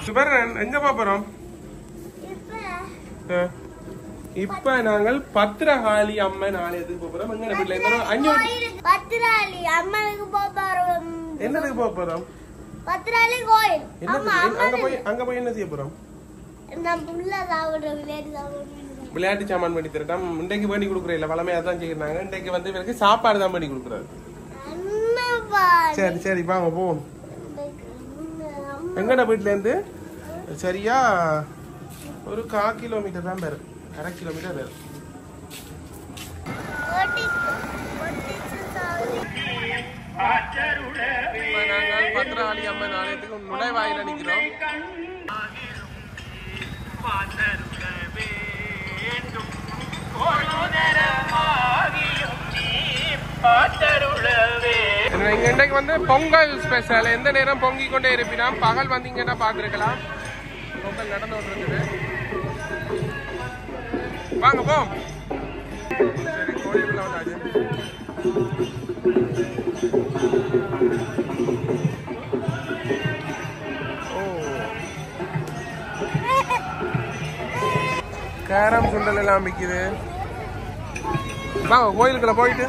சுபரன் எங்க போறோம் இப்ப இப்ப நாங்கள் பத்திரகாளி அம்மன் ஆலயத்துக்கு போறோம் எங்க வீட்டுல இருந்தாலும் அஞ்சூறு கோயிலுக்கு பத்திராளி அம்மனுக்கு போறோம் என்னதுக்கு போக போறோம் பத்திராளி கோயில் என்னது ஆமா அங்க போய் அங்க போய் என்ன செய்ய போறோம் நான் புள்ள சாப்பிடுற விளையாட்டு சாப்பிடுறேன் விளையாட்டு சாமான் பண்ணி தரட்டும் இன்றைக்கு பண்ணி கொடுக்குற இல்ல வளமையா தான் செய்யறாங்க இன்றைக்கு வந்து இவருக்கு சாப்பாடு தான் பண்ணி கொடுக்குறாரு அண்ணப்பா சரி சரி வாங்க போவோம் எங்கட வீட்டுல இருந்து சரியா ஒரு கா கிலோமீட்டர் தான் பேரு அரை கிலோமீட்டர் பேரு இப்ப நாங்கள் பத்திரகாளி அம்மன் ஆலயத்துக்கு நுழைவாயில நிக்கிறோம் இங்க இன்றைக்கு வந்து பொங்கல் ஸ்பெஷல் எந்த நேரம் பொங்கி கொண்டே இருப்பினா பகல் வந்தீங்கன்னா பார்த்துருக்கலாம் பொங்கல் நடந்து கொண்டிருக்குது வாங்க போ சரி கோயிலுக்குள்ள வந்தாச்சு ஓ கேரம் சுண்டல் எல்லாம் விற்கிது வாங்க கோயிலுக்குள்ள போயிட்டு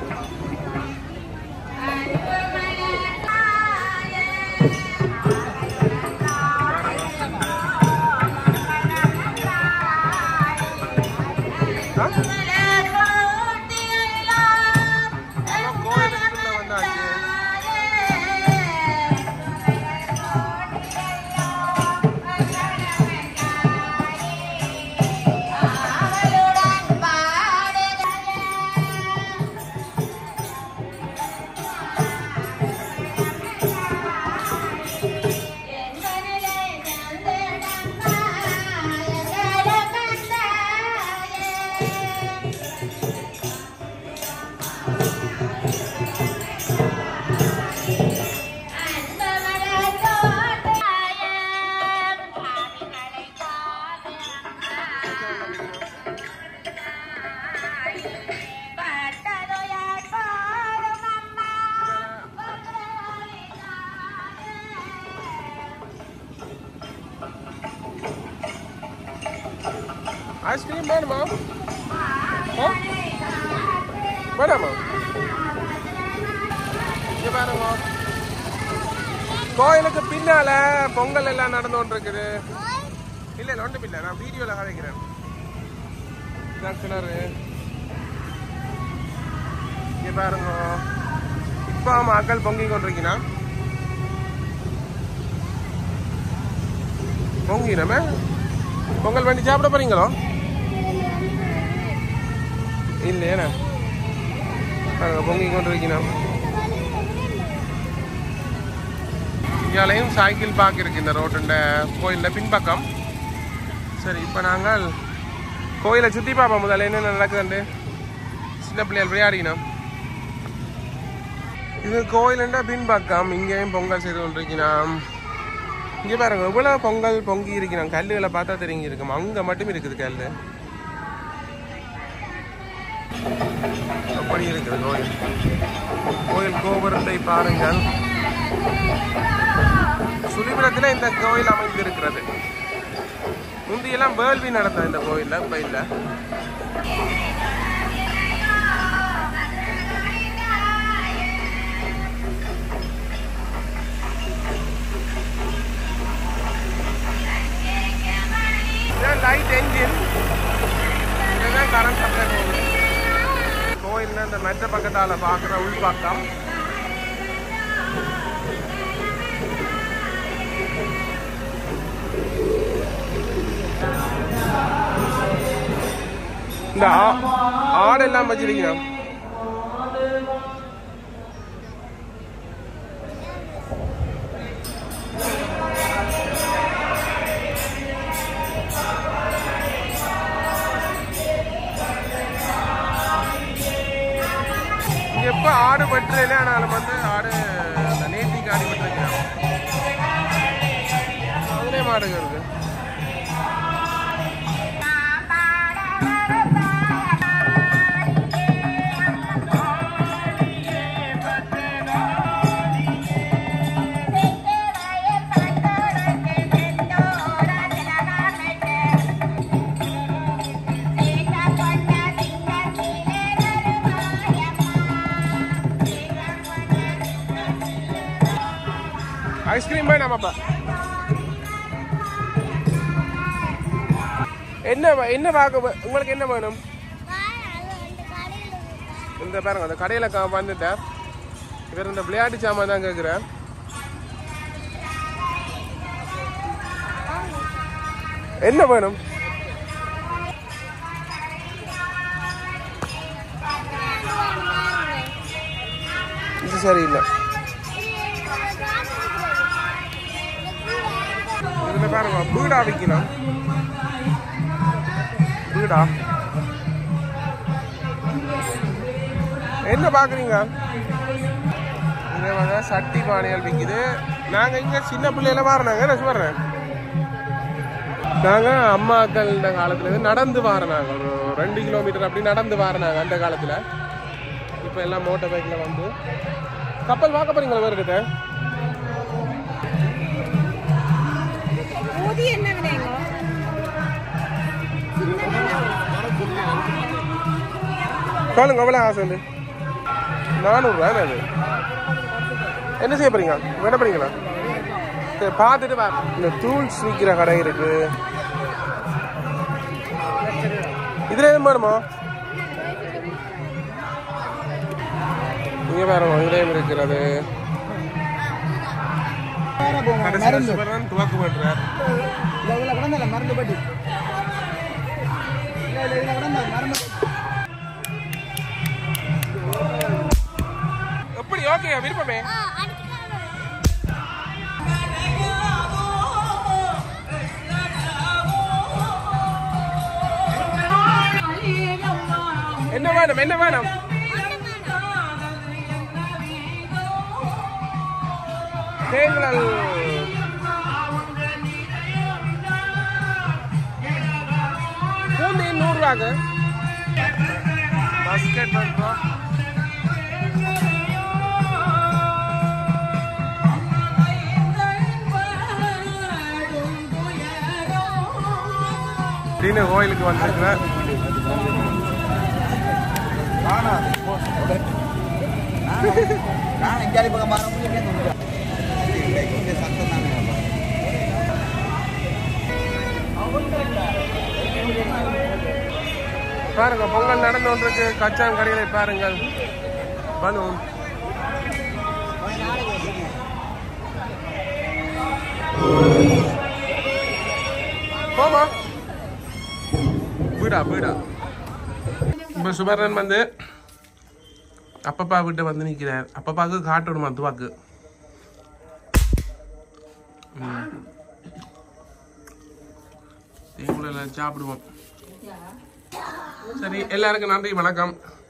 ஆ? அதான் கோயிலுக்குள்ள வந்தாச்சு ஐஸ்கிரீம் வேணுமா ஆ? வேணாமா இங்க பாருங்க கோயிலுக்கு பின்னால பொங்கல் எல்லாம் நடந்து கொண்டு இருக்குது இல்ல இல்ல ஒன்றும் இல்ல நான் வீடியோல கதைக்கிறேன் இதான் கிணறு இங்க பாருங்க இப்ப மக்கள் பொங்கி கொண்டிருக்கீனா பொங்கினமே பொங்கல் பண்ணி சாப்பிட போறீங்களோ இல்லையா பாருங்க பொங்கி கொண்டிருக்கணும் இங்கேயும் சைக்கிள் பார்க் இருக்கு இந்த ரோட்டுண்ட கோயிலில் பின்பக்கம் சரி இப்போ நாங்கள் கோயிலை சுற்றி பார்ப்போம் முதல்ல என்னென்ன நடக்குதுண்டு சின்ன பிள்ளைகள் விளையாடினோம் இது கோயிலுண்ட பின்பக்கம் இங்கேயும் பொங்கல் செய்து கொண்டிருக்கிறோம் இங்கே பாருங்க இவ்வளவு பொங்கல் பொங்கி இருக்கிறோம் கல்லுகளை பார்த்தா தெரிஞ்சு இருக்கும் அங்கே மட்டும் இருக்குது கல் அப்படி இருக்குது கோயில் கோயில் கோபுரத்தை பாருங்கள் சுழிபுரத்தில் இந்த கோயில் அமைந்திருக்கிறது முந்தியெல்லாம் வேள்வி நடந்த இந்த கோயில்ல இப்ப இல்ல லைட் என்ஜின் இதுதான் கரண்ட் சப்ளை போகுது கோயில்ல இந்த மெத்த பக்கத்தால பாக்குற உள் பக்கம் இந்த ஆ- ஆடெல்லாம் வச்சிருக்கீங்க இங்க எப்ப ஆடு வெட்டுறதுல ஆனாலும் வந்து ஆடு அந்த நேத்திக்கு ஆடி வெட்டுறீங்க அதுலயே மாடுங்க இருக்கு ஐஸ்கிரீம் வேணாம் அப்பா என்ன வ- என்ன பார்க்க வ- உங்களுக்கு என்ன வேணும் இந்த பாருங்க அந்த கடையில க- வந்துட்டேன் இவர் இந்த விளையாட்டு சாமான் தான் கேட்குறேன் என்ன வேணும் இது சரியில்லை இதுல பாருங்க பீடா விற்கணும் பீடா என்ன பாக்குறீங்க இதே மாதிரி சட்டி பானைகள் விற்கிது நாங்க இங்க சின்ன பிள்ளையில மாறினாங்க நான் சொல்றேன் நாங்க அம்மாக்கள் இந்த காலத்துல இருந்து நடந்து வாரினாங்க ஒரு ரெண்டு கிலோமீட்டர் அப்படி நடந்து வாரினாங்க அந்த காலத்துல இப்ப எல்லாம் மோட்டார் பைக்ல வந்து கப்பல் பார்க்க போறீங்களா வேறுகிட்ட ஊதி என்ன விலைங்க சொல்லுங்க எவ்வளோ ஆசை வந்து நானூறுரூவா அது என்ன செய்ய போறீங்க என்ன பண்ணீங்களா சரி பார்த்துட்டு வா இந்த டூல்ஸ் விற்கிற கடை இருக்கு இதுல எதுவும் வேணுமா இங்க பாருங்க இதுலயும் இருக்கிறது கடைசியில் சுபரன் துவக்கு பண்றார் மருந்து பட்டி மருந்து எப்படி ஓகே விருப்பமே என்ன வேணும் என்ன வேணும் தேங்கல் பூந்தி நூறுரூவாங்க பாஸ்கெட் பண்ணுறோம் அப்படின்னு கோயிலுக்கு வந்திருக்கிறேன் நான் எங்காலி பக்கம் மாற முடியும் இங்க சத்தம் தானே பாருங்க பொங்கல் நடந்து கொண்டிருக்கு கச்சான் கடைகளை பாருங்கள் பண்ணுவோம் போமா வீடா வீடா இப்போ சுபர்ணன் வந்து அப்பப்பா வீட்டை வந்து நிற்கிறார் அப்பப்பாவுக்கு காட்டணுமா துவாக்கு டேபிளில் சாப்பிடுவோம் சரி எல்லாருக்கும் நன்றி வணக்கம்